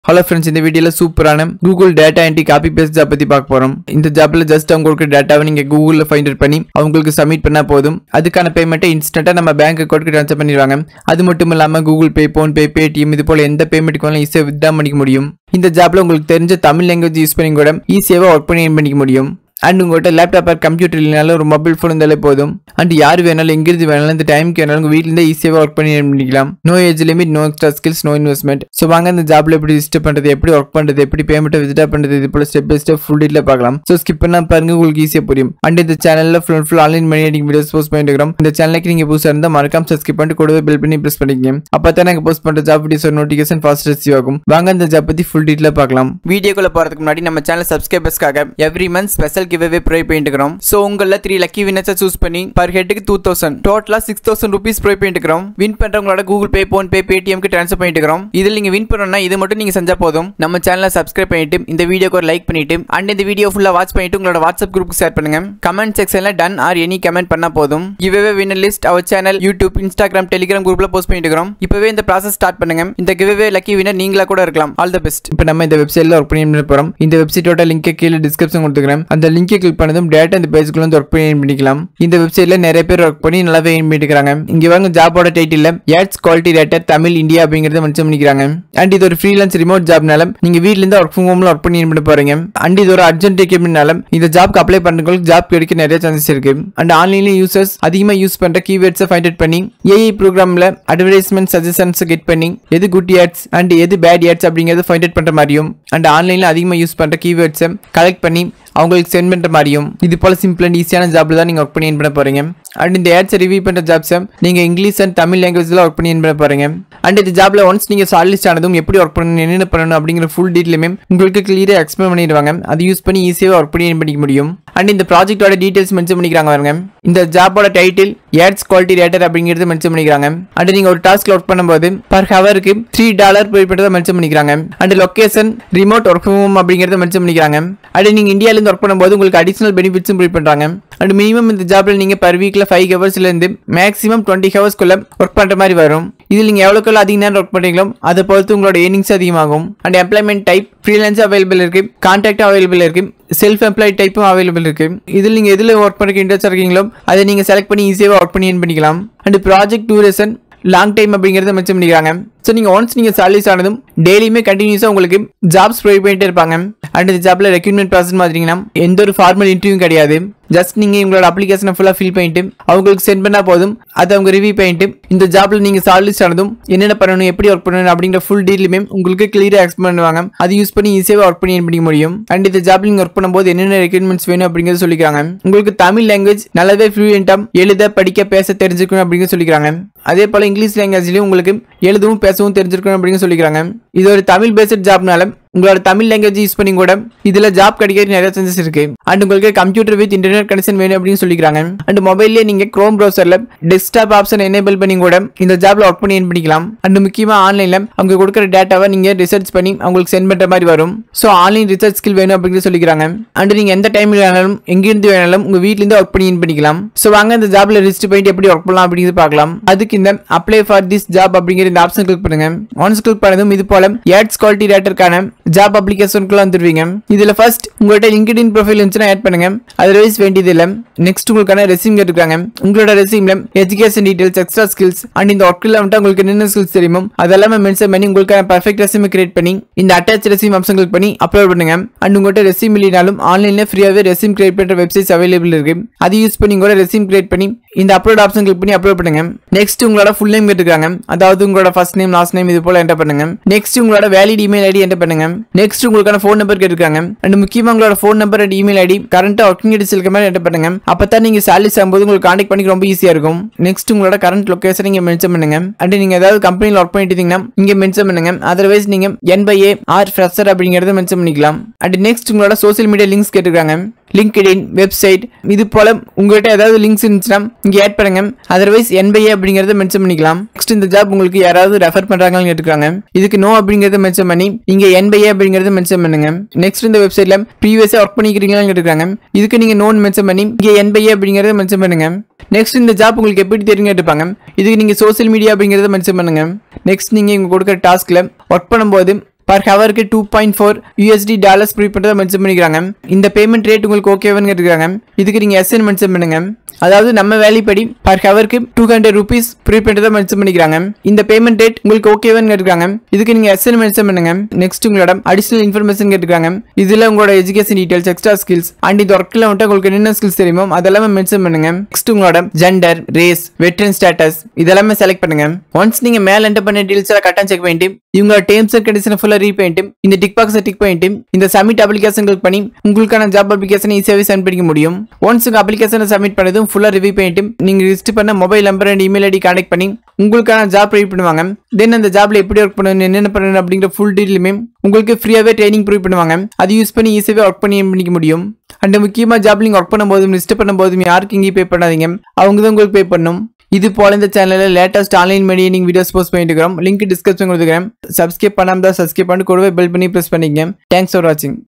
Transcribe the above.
hello friends இந்த வீடியோவில் சூப்பரான Google data entry copy paste job பற்றி பார்க்க போகிறோம் இந்த ஜாப்பில் ஜஸ்ட் அவங்களுக்கு டேட்டாவை நீங்கள் கூகுளில் ஃபைண்ட் அவுட் பண்ணி அவங்களுக்கு சப்மிட் பண்ணால் போதும் அதுக்கான பேமெண்ட்டை இன்ஸ்டண்ட்டாக நம்ம பேங்க் அக்கௌண்ட்டுக்கு ட்ரான்ஸ்ஃபர் பண்ணிடுவாங்க அது மட்டும் இல்லாமல் கூகுள் பே ஃபோன்பே பேடிஎம் இது போல் எந்த பேமெண்ட்டுக்கு வேணாலும் ஈஸியாக வித்ட்ரா பண்ணிக்க முடியும் இந்த ஜாப்பில் உங்களுக்கு தெரிஞ்ச தமிழ் லாங்குவேஜ் யூஸ் பண்ணி கூட ஈஸியாக ஒர்க் பண்ணி earn பண்ணிக்க முடியும் அண்ட் உங்கள்கிட்ட லேப்டாப் ஆர் கம்ப்யூட்டர் இல்லைனாலும் ஒரு மொபைல் ஃபோன் இருந்தாலே போதும் அண்ட் யார் வேணாலும் எங்கிருந்து வேணாலும் இந்த டைமுக்கு வேணாலும் உங்கள் வீட்டிலேருந்து ஈஸியாக ஒர்க் பண்ணி earn பண்ணிக்கலாம் no age limit no extra skills no investment so வாங்க இந்த ஜாப்ல எப்படி ரிஜிஸ்டர் பண்ணுறது எப்படி ஒர்க் பண்ணுறது எப்படி பேமெண்ட்டை விசிட்டா பண்ணுறது இது போல step by step full detail பார்க்கலாம் ஸோ ஸ்கிப் பண்ணா பாருங்க உங்களுக்கு ஈஸியாக புரியும் அண்ட் இந்த சேனலில் ஃபுல் ஃபுல் ஆன்லைன் மணி எடிங் வீடியோஸ் போஸ்ட் பண்ணிட்டு இருக்கிறோம் இந்த சேனலுக்கு நீங்கள் புதுசாக இருந்தால் மறக்காம சப்ஸ்கிரைப் பண்ணிட்டு கூடவே பில் பண்ணி ப்ரெஸ் பண்ணிக்கங்க அப்போ தான் நாங்கள் போஸ்ட் பண்ணுற job videos notification fast receive ஆகும் வாங்க இந்த ஜாப் பற்றி ஃபுல் டீட்டில் பார்க்கலாம் வீடியோக்குள்ள போகிறதுக்கு முன்னாடி நம்ம சேனல் சப்ஸ்கிரைபர்ஸ்க்காக every month special give away provide பண்ணிட்டு இருக்கிறோம் ஸோ உங்களில் த்ரீ லக்கி வினர்ஸை சூஸ் பண்ணி பர் ஹெட்டுக்கு டூ தௌசண்ட் டோட்டலாக சிக்ஸ் தௌசண்ட் ருபீஸ் ப்ரொவைட் பண்ணிட்டு இருக்கிறோம் வின் பண்ணுறவங்களோட கூகுள் பே ஃபோன் பே பேடிஎம்க்கு ட்ரான்ஸ்ஃபர் பண்ணிட்டு இருக்கிறோம் இதில் நீங்கள் வின் பண்ணணும்னா இது மட்டும் நீங்கள் செஞ்சால் போதும் நம்ம சேனலை சப்ஸ்கிரைப் பண்ணிட்டு இந்த வீடியோக்கு ஒரு லைக் பண்ணிட்டு அண்ட் இந்த வீடியோ ஃபுல்லாக வாட்ச் பண்ணிட்டு உங்களோட வாட்ஸ்அப் குரூப்புக்கு ஷேர் பண்ணுங்க கமெண்ட் செக்ஷனில் டன் ஆர் எனி கமெண்ட் பண்ணால் போதும் giveaway winner list our channel YouTube Instagram Telegram குரூப்பில் போஸ்ட் பண்ணிட்டு இருக்கிறோம் இப்போவே இந்த ப்ராசஸ் ஸ்டார்ட் பண்ணுங்க இந்த கிவ்வே லக்கி வினர் நீங்களா கூட இருக்கலாம் ஆல் த பெஸ்ட் இப்போ நம்ம இந்த வெப்சைட்ல ஒர்க் பண்ணி போறோம் இந்த வெப்சைட்டோட லிங்க் கீழே டிஸ்கிரிப்ஷன் கொடுத்துக்கிறேன் அந்த லிங்கை கிளிக் பண்ணதும் டேட்டா இந்த பேஜுக்குள்ள வந்து ஒர்க் பண்ணி earn பண்ணிக்கலாம் இந்த வெப்சைட்ல நிறைய பேர் ஒர்க் பண்ணி நல்லாவே earn பண்ணிட்டு இருக்காங்க இங்க வாங்க ஜாபோட title ads quality rater Tamil India அப்படிங்கறத மென்ஷன் பண்ணிக்கிறாங்க அண்ட் இது ஒரு ஃப்ரீலான்ஸ் ரிமோட் ஜாப்னால நீங்க வீட்ல இருந்து ஒர்க் ஃப்ரம் ஹோம்ல ஒர்க் பண்ணி earn பண்ண போறீங்க அண்ட் இது ஒரு அர்ஜென்ட் ரெக்யூப்மெண்ட்னால இந்த ஜாப்க்கு அப்ளை பண்றவங்களுக்கு ஜாப் கிடைக்க நிறைய சான்சஸ் இருக்கு அண்ட் ஆன்லைன்ல யூசர்ஸ் அதிகமா யூஸ் பண்ற கீவேர்ட்ஸை ஃபைண்ட் அவுட் பண்ணி ஏஐ ப்ரோக்ராம்ல அட்வர்டைஸ்மெண்ட் சஜஷன்ஸ் கெட் பண்ணி எது குட் ஆட்ஸ் அண்ட் எது பேட் ஆட்ஸ் அப்படிங்கறத ஃபைண்ட் அவுட் பண்ற மாதிரியும் அண்ட் ஆன்லைன்ல அதிகமா யூஸ் பண்ற கீவேர்ட்ஸை கலெக்ட் பண்ணி அவங்களுக்கு சென்ட் பண்ற மாதிரியும் இது போல சிம்பிள் அண்ட் ஈஸியான ஜாப்ல தான் நீங்க ஒர்க் பண்ணி earn பண்ண போறீங்க அண்ட் இந்த ஆட்ஸை ரிவ்யூ பண்ற ஜாப்ஸை நீங்க இங்கிலீஷ் அண்ட் தமிழ் லாங்குவேஜ்ல ஒர்க் பண்ணி earn பண்ண போறீங்க அண்ட் இந்த ஜாப்ல ஒன்ஸ் நீங்க ஷார்ட்லிஸ்ட் ஆனதும் எப்படி ஒர்க் பண்ணணும் என்னென்ன பண்ணணும் அப்படிங்கிற ஃபுல் டீட்டெயிலுமே உங்களுக்கு கிளியரா எக்ஸ்பிளைன் பண்ணிடுவாங்க அதை யூஸ் பண்ணி ஈஸியாக ஒர்க் பண்ணி earn பண்ணிக்க முடியும் அண்ட் இந்த ப்ராஜெக்ட்டோட டீடைல்ஸ் மென்ஷன் பண்ணிக்கிறாங்க பாருங்க இந்த ஜாபோட டைட்டில் ஏட்ஸ் குவாலிட்டி ரேட்டர் அப்படிங்கிறது மென்ஷன் பண்ணிக்கிறாங்க அண்ட் நீங்க ஒரு டாஸ்க்ல ஒர்க் பண்ணும்போது பர் ஹவருக்கு த்ரீ டாலர் பே பண்ணுறதை மென்ஷன் பண்ணிக்கிறாங்க and location remote work home அப்படிங்கிறத மென்ஷன் பண்ணிக்கிறாங்க அண்ட் நீங்க இந்தியால இருந்து ஒர்க் பண்ணும்போது உங்களுக்கு அடிஷனல் பெனிஃபிட்ஸும் ப்ரொவைட் பண்றாங்க அண்ட் மினிமம் இந்த ஜாப்ல நீங்க பர் வீக்ல ஃபைவ் ஹவர்ஸ்ல இருந்து மேக்ஸிமம் டுவெண்ட்டி ஹவர்ஸ்க்குள்ள ஒர்க் பண்ற மாதிரி வரும் இதில் நீங்க எவ்வளோக்கு அதிக நேரம் ஒர்க் பண்றீங்களோ அதை பொறுத்து உங்களோட ஏர்னிங்ஸ் அதிகமாகும் and employment type freelance available இருக்கு கான்ட்ராக்ட் அவைலபிள் இருக்கு செல்ஃப் எம்ப்ளாய்ட் டைப்பும் அவைலபிள் இருக்கு இதில் நீங்க எதுல ஒர்க் பண்ண இன்ட்ரெஸ்ட் இருக்கீங்களோ அதை நீங்க செலக்ட் பண்ணி ஈஸியாக ஒர்க் பண்ணி earn பண்ணிக்கலாம் and project duration long time அப்படிங்கிறத மென்ஷன் பண்ணிக்கிறாங்க ஸோ நீங்கள் ஒன்ஸ் நீங்கள் சாலரிஸ் ஆனதும் டெய்லியுமே கண்டினியூஸாக உங்களுக்கு ஜாப்ஸ் ப்ரொவைட் பண்ணிட்டே இருப்பாங்க அண்ட் இந்த ஜாப்ல ரெக்ரூட்மெண்ட் ப்ராசஸ் பார்த்தீங்கன்னா எந்த ஒரு ஃபார்மல் இன்டர்வியூ கிடையாது ஜஸ்ட் நீங்கள் உங்களோட அப்ளிகேஷனை ஃபுல்லாக ஃபில் பண்ணிட்டு அவங்களுக்கு சென்ட் பண்ணால் போதும் அதை அவங்க ரிவ்யூ பண்ணிட்டு இந்த ஜாப்ல நீங்கள் சாலரிஸ் ஆனதும் என்னென்ன பண்ணணும் எப்படி ஒர்க் பண்ணணும் அப்படிங்கிற ஃபுல் டீட்டெயிலுமே உங்களுக்கு கிளியராக எக்ஸ்பிளைன் பண்ணுவாங்க அது யூஸ் பண்ணி ஈஸியாக ஒர்க் பண்ணி earn பண்ணிக்க முடியும் அண்ட் இந்த ஜாப்ல நீங்கள் ஒர்க் பண்ணும்போது என்னென்ன ரெக்ரூட்மெண்ட்ஸ் வேணும் அப்படிங்கிறத சொல்லிக்கிறாங்க உங்களுக்கு தமிழ் லாங்குவேஜ் நல்லாவே ஃப்ளூயண்டாக எழுத படிக்க பேச தெரிஞ்சுக்கணும் அப்படிங்கிறத சொல்லிக்கிறாங்க அதே போல் இங்கிலீஷ் லாங்குவேஜ்லையும் உங்களுக்கு எழுதவும் பேசவும் தெரிஞ்சிருக்கணும் அப்படின்னு சொல்லிக்கிறாங்க இது ஒரு தமிழ் பேஸ்ட் ஜாப்னால உங்களோட தமிழ் லாங்குவேஜ் யூஸ் பண்ணி கூட இதுல ஜாப் கிடைக்கிறது நிறைய சான்சஸ் இருக்கு அண்ட் உங்களுக்கு கம்ப்யூட்டர் வித் இன்டர்நெட் கனெக்ஷன் வேணும் அப்படின்னு சொல்லிக்கிறாங்க அண்ட் மொபைல்லே நீங்க குரோம் ப்ரௌசர்ல டெஸ்க்டாப் ஆப்ஷன் எனேபிள் பண்ணி கூட இந்த ஜாப்ல ஒர்க் பண்ணி earn பண்ணிக்கலாம் அண்ட் முக்கியமா ஆன்லைன்ல அவங்க கொடுக்குற டேட்டாவை நீங்க ரிசர்ச் பண்ணி அவங்களுக்கு சென்ட் பண்ற மாதிரி வரும் ஸோ ஆன்லைன் ரிசர்ச் ஸ்கில் வேணும் அப்படின்னு சொல்லிக்கிறாங்க அண்ட் நீங்க எந்த டைம்ல வேணாலும் எங்கிருந்து வேணாலும் உங்க வீட்ல இருந்து ஒர்க் பண்ணி earn பண்ணிக்கலாம் ஸோ வாங்க இந்த ஜாப்ல ரிஜிஸ்டர் பண்ணிட்டு எப்படி ஒர்க் பண்ணலாம் அப்படிங்கிறது பார்க்கலாம் அதுக்கு இந்த அப்ளை ஃபார் திஸ் ஜாப் அப்படிங்கிற இந்த ஆப்ஷன் கிளிக் பண்ணுங்க ஒன்ஸ் கிளிக் பண்ணதும் இது போல ஏட்ஸ் குவாலிட்டி ரேட்டருக்கான ஜாப் அப்ளிகேஷனுக்குள்ள வந்துருவீங்க இதுல ஃபர்ஸ்ட் உங்கள்கிட்ட லிங்க்டின் ப்ரொஃபைல் இருந்துச்சுன்னா ஆட் பண்ணுங்க அதர்வைஸ் வேண்டியது இல்லை நெக்ஸ்ட் உங்களுக்கான ரெசியூம் கேட்டுருக்காங்க உங்களோட ரெசியூம்ல education details extra skills and இந்த ஒர்க்கில் வந்துட்டு உங்களுக்கு என்னென்ன ஸ்கில்ஸ் தெரியுமோ அதெல்லாமே மென்ஷன் பண்ணி உங்களுக்கான பர்ஃபெக்ட் ரெசியூம் கிரியேட் பண்ணி இந்த அட்டாச் ரெசியூம் ஆப்ஷன் கிளிக் பண்ணி அப்லோட் பண்ணுங்க அண்ட் உங்கள்கிட்ட ரெசியூம் இல்லைனாலும் ஆன்லைன்ல ஃப்ரீயாவே ரெசியூம் கிரியேட் பண்ற வெப்சைட்ஸ் அவைலபிள் இருக்கு அது யூஸ் பண்ணி கூட ரெசியூம் கிரியேட் பண்ணி இந்த அப்லோட் ஆப்ஷன் கிளிக் பண்ணி அப்லோட் பண்ணுங்க நெக்ஸ்ட் உங்களோட ஃபுல் நேம் கேட்டுருக்காங்க அதாவது உங்களோட ஃபர்ஸ்ட் நேம் லாஸ்ட் நேம் இது போல என்டர் பண்ணுங்க நெக்ஸ்ட் உங்களோட வேலிட் இமெயில் ஐடி என்டர் பண்ணுங்க நெக்ஸ்ட் உங்களுக்கான ஃபோன் நம்பர் கேட்டிருக்காங்க அண்ட் முக்கியமா உங்களோட phone number and email ID கரண்டா ஒர்க்கிங் டீடைல்ஸ் இருக்க மாதிரி என்டர் பண்ணுங்க அப்பதான் நீங்க சேலரி ஆகும்போது உங்களுக்கு கான்டாக்ட் பண்ணிக்க ரொம்ப ஈஸியா இருக்கும் நெக்ஸ்ட் உங்களோட கரண்ட் லொகேஷன் நீங்க மென்ஷன் பண்ணுங்க அண்ட் நீங்க ஏதாவது கம்பெனியில் ஒர்க் பண்ணிட்டு இருந்தீங்கன்னா இங்க மென்ஷன் பண்ணுங்க அதர்வைஸ் நீங்க N by A or fresher அப்படிங்கறத மென்ஷன் பண்ணிக்கலாம் அண்ட் நெக்ஸ்ட் உங்களோட சோஷியல் மீடியா லிங்க்ஸ் கேட்டிருக்காங்க லிங்க்டின் வெப்சைட் இது போல உங்கள்கிட்ட ஏதாவது லிங்க்ஸ் இருந்துச்சுன்னா இங்க ஆட் பண்ணுங்க அதர்வைஸ் என்பைஏ அப்படிங்கறத மென்ஷன் பண்ணிக்கலாம் நெக்ஸ்ட் இந்த ஜாப் உங்களுக்கு யாராவது ரெஃபர் பண்றாங்கன்னு கேட்டுருக்காங்க இதுக்கு நோ அப்படிங்கறத மென்ஷன் பண்ணி இங்க என்பைஏ அப்படிங்கறத மென்ஷன் பண்ணுங்க நெக்ஸ்ட் இந்த வெப்சைட்ல ப்ரீவியஸா ஒர்க் பண்ணிக்கிறீங்களான்னு கேட்டுருக்காங்க இதுக்கு நீங்க நோன் மென்ஷன் பண்ணி இங்க என்பைஏ அப்படிங்கறத மென்ஷன் பண்ணுங்க நெக்ஸ்ட் இந்த ஜாப் உங்களுக்கு எப்படி தெரியும் கேட்டுப்பாங்க இதுக்கு நீங்க சோஷியல் மீடியா அப்படிங்கறத மென்ஷன் பண்ணுங்க நெக்ஸ்ட் நீங்க இங்க கொடுக்குற டாஸ்க்ல ஒர்க் பண்ணும்போது பர் ஹவருக்கு two point four USD dollars ப்ரீ பண்ணுறதை மென்ஷன் பண்ணிக்கிறாங்க இந்த பேமெண்ட் ரேட் உங்களுக்கு ஓகேவான்னு கேட்டுக்கிறாங்க இதுக்கு நீங்கள் எஸ்என் மென்ஷன் பண்ணுங்க அதாவது நம்ம வேலைப்படி பர் ஹவருக்கு டூ ஹண்ட்ரட் ருபீஸ் ப்ரீ பண்ணுறதை மென்ஷன் பண்ணிக்கிறாங்க இந்த பேமெண்ட் ரேட் உங்களுக்கு ஓகேவான்னு கேட்டுக்கிறாங்க இதுக்கு நீங்கள் எஸ்என் மென்ஷன் பண்ணுங்க நெக்ஸ்ட் உங்களோட அடிஷனல் இன்ஃபர்மேஷன் கேட்டுக்கிறாங்க இதில் உங்களோட education details extra skills and இந்த ஒர்க்கில் வந்துட்டு உங்களுக்கு என்னென்ன ஸ்கில்ஸ் தெரியுமோ அதெல்லாமே மென்ஷன் பண்ணுங்க நெக்ஸ்ட் உங்களோட ஜெண்டர் ரேஸ் வெட்ரன் ஸ்டேட்டஸ் இதெல்லாமே செலக்ட் பண்ணுங்க ஒன்ஸ் நீங்க மேல என்டர் பண்ண டீல்ஸ் எல்லாம் கரெக்டாக செக் பண்ணிட்டு இவங்களோட டேர்ம்ஸ் அண்ட் கண்டிஷன் ஃபுல்லாக ரீட் பண்ணிட்டு இந்த டிக் பாக்ஸை டிக் பண்ணிட்டு இந்த சப்மிட் அப்ளிகேஷன் கிளிக் பண்ணி உங்களுக்கான ஜாப் அப்ளிகேஷன் ஈஸியாகவே சென்ட் பண்ணிக்க முடியும் ஒன்ஸ் உங்க அப்ளிகேஷனை சப்மிட் பண்ணதும் ஃபுல்லாக ரிவ்யூ பண்ணிட்டு நீங்க ரிஜிஸ்டர் பண்ண mobile number and email ID contact பண்ணி உங்களுக்கான ஜாப் ப்ரொவைட் பண்ணுவாங்க தென் அந்த ஜாப்ல எப்படி ஒர்க் பண்ணணும் என்னென்ன பண்ணணும் அப்படிங்கிற ஃபுல் டீட்டெயிலுமே உங்களுக்கு ஃப்ரீயாகவே ட்ரைனிங் ப்ரொவைட் பண்ணுவாங்க அது யூஸ் பண்ணி ஈஸியாகவே ஒர்க் பண்ணி பண்ணிக்க முடியும் அண்ட் முக்கியமாக ஜாப் நீங்கள் ஒர்க் பண்ணும்போதும் லிஸ்ட் பண்ணும்போதும் யாருக்கு இங்கேயும் பே பண்ணாதீங்க அவங்க தான் உங்களுக்கு பே பண்ணணும் இது போல இந்த சேனலில் லேட்டஸ்ட் ஆன்லைன் மீடியனிங் வீடியோஸ் போஸ்ட் பண்ணிட்டு இருக்கிறோம் லிங்க் டிஸ்கிரிப்ஷன் கொடுத்துக்கிறேன் சப்ஸ்கிரைப் பண்ணாமல் தான் சப்ஸ்கிரைப் பண்ணி கூடவே பெல் பண்ணி ப்ரெஸ் பண்ணிக்கங்க தேங்க்ஸ் ஃபார் வாட்சிங்